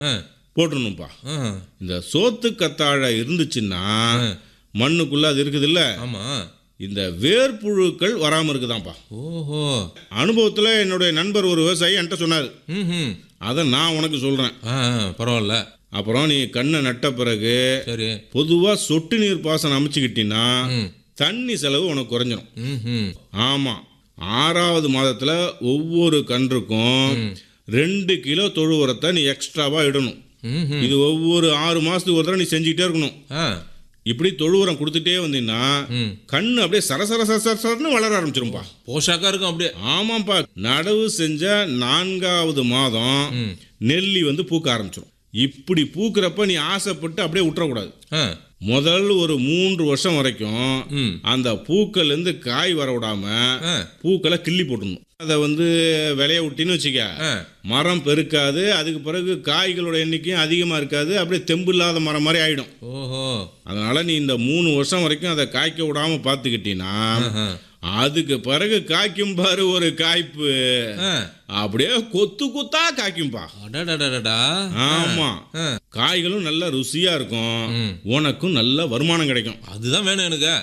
ஆ, போட்டுடணும்ப்பா ஆ, இந்த சோத்து கத்தாழை இருந்துச்சுன்னா மண்ணுக்குள்ள அது இருக்குதுல்ல ஆமா இந்த வேர்ப்புழுக்கள் வராமல் இருக்குதாம்ப்பா ஓஹோ அனுபவத்தில் என்னுடைய நண்பர் ஒரு விவசாயி என்கிட்ட சொன்னார் ம் அதை நான் உனக்கு சொல்கிறேன் ஆ ஆ, பரவாயில்ல அப்புறம் நீ கண்ணை நட்ட பிறகு சரி பொதுவாக சொட்டு நீர் பாசனம் அமைச்சுக்கிட்டீங்கன்னா ம் தண்ணி செலவு உனக்கு குறைஞ்சிரும் ம் ம் ஆமாம் ஆறாவது மாதத்தில் ஒவ்வொரு கன்றுக்கும் ரெண்டு கிலோ தொழு உரத்தை நீ எக்ஸ்ட்ராவாக இடணும் ம் ம் இது ஒவ்வொரு ஆறு மாதத்துக்கு ஒரு தடவை நீ செஞ்சுக்கிட்டே இருக்கணும் ஆ இப்படி தொழு உரம் கொடுத்துட்டே வந்தீங்கன்னா ம் கண்ணு அப்படியே சரசர சரசரன்னு வளர ஆரம்பிச்சிரும்பா போஷாக்கா இருக்கும் அப்படியே ஆமாப்பா நடவு செஞ்ச நான்காவது மாதம் ம் நெல்லி வந்து பூக்க ஆரம்பிச்சிடும் இப்படி பூக்கிறப்ப நீ ஆசைப்பட்டு அப்படியே விட்டுறக்கூடாது ஆ முதல் ஒரு மூன்று வருஷம் வரைக்கும் ம் அந்த பூக்கள்லேருந்து காய் வர விடாம ஆ பூக்களை கிள்ளி போட்டுடணும் அதை வந்து விளைய விட்டின்னு வச்சுக்க ஆ மரம் பெருக்காது அதுக்கு பிறகு காய்களோட எண்ணிக்கையும் அதிகமாக இருக்காது அப்படியே தெம்பு இல்லாத மரம் மாதிரி ஆயிடும் ஓஹோ அதனால நீ இந்த மூணு வருஷம் வரைக்கும் அதை காய்க்க விடாம பார்த்துக்கிட்டீங்கன்னா ஆஹா. அதுக்கு பிறகு காய்க்கும் பாரு ஒரு காய்ப்பு ஆ அப்படியே கொத்து கொத்தா காய்க்கும்பா அடடடடடா ஆமா ஆ காய்களும் நல்ல ருசியா இருக்கும் ம் உனக்கும் நல்ல வருமானம் கிடைக்கும் அதுதான் வேணும் எனக்கு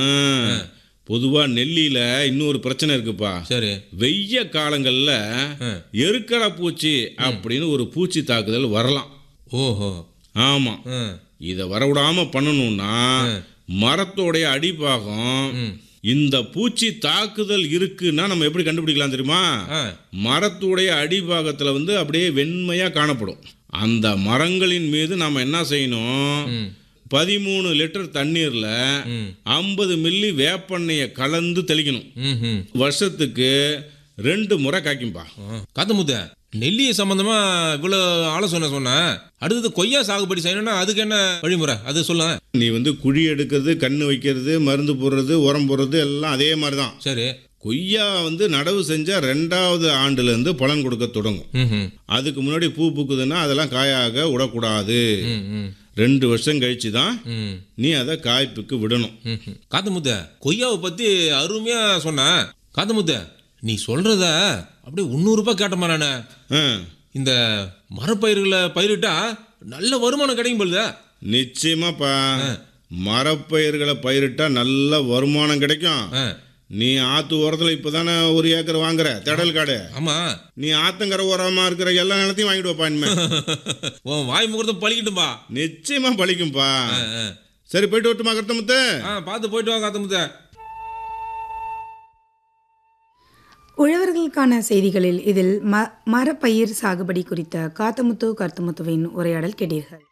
ஆ. பொதுவா நெல்லியில இன்னொரு பிரச்சனை இருக்குப்பா சரி வெய்ய காலங்கள்ல ஆ. எருக்கடை பூச்சி அப்படின்னு ஒரு பூச்சி தாக்குதல் வரலாம் ஓஹோ ஆமா ஆ இதை வரவிடாம பண்ணணும்னா மரத்தோடைய அடிப்பாகம் ம் இந்த பூச்சி தாக்குதல் இருக்குன்னா நம்ம எப்படி கண்டுபிடிக்கலாம் தெரியுமா ஆ மரத்துடைய அடிபாகத்தில் வந்து அப்படியே வெண்மையாக காணப்படும் அந்த மரங்களின் மீது நாம் என்ன செய்யணும் ம் பதிமூணு லிட்டர் தண்ணீரில் ம் ஐம்பது மில்லி வேப்பெண்ணெயை கலந்து தெளிக்கணும் ம் ம் வருஷத்துக்கு ரெண்டு முறை காய்க்கும்பா காத்தமுத்த நெல்லி சம்பந்தமா இவ்வளோ ஆலோசனை சொன்னேன் அடுத்தது கொய்யா சாகுபடி செய்யணும்னா அதுக்கு என்ன வழிமுறை அது சொல்ல நீ வந்து குழி எடுக்கிறது கண்ணு வைக்கிறது மருந்து போடுறது உரம் போடுறது எல்லாம் அதே மாதிரி தான் சரி கொய்யா வந்து நடவு செஞ்சால் ரெண்டாவது ஆண்டுலேருந்து பலன் கொடுக்க தொடங்கும் ம் ம் அதுக்கு முன்னாடி பூ பூக்குதுன்னா அதெல்லாம் காயாக விடக்கூடாது ம் ம் ரெண்டு வருஷம் கழிச்சு தான் ம் நீ அதை காய்ப்புக்கு விடணும் ம்ஹும். காத்தமுத்த கொய்யாவை பத்தி அருமையா சொன்ன காத்தமுத்த நீ சொல்றத அப்படியே உன்னூறுபா கேட்டமா நானு ஆ, இந்த மரப்பயிர்களை பயிரிட்டா நல்ல வருமானம் கிடைக்கும் பொழுது நிச்சயமாப்பா மரப்பயிர்களை பயிரிட்டா நல்ல வருமானம் கிடைக்கும் நீ ஆத்து ஓரத்தில் இப்போ தானே ஒரு ஏக்கர் வாங்குற திடல் காடு ஆமா நீ ஆத்தங்கரை ஓரமாக இருக்கிற எல்லா நிலத்தையும் வாங்கிடுவாப்பா இனிமே உன் வாய் முகூர்த்தம் பழிக்கட்டும்பா நிச்சயமா பழிக்கும்பா ஆ, ஆ. சரி போயிட்டு வரட்டுமா கருத்தமுத்து ஆ பார்த்து போயிட்டு வா காத்தமுத்த உழவர்களுக்கான செய்திகளில் இதில் ம மரப்பயிர் சாகுபடி குறித்த காத்தமுத்து கருத்துமுத்துவின் உரையாடல் கேட்டீர்கள்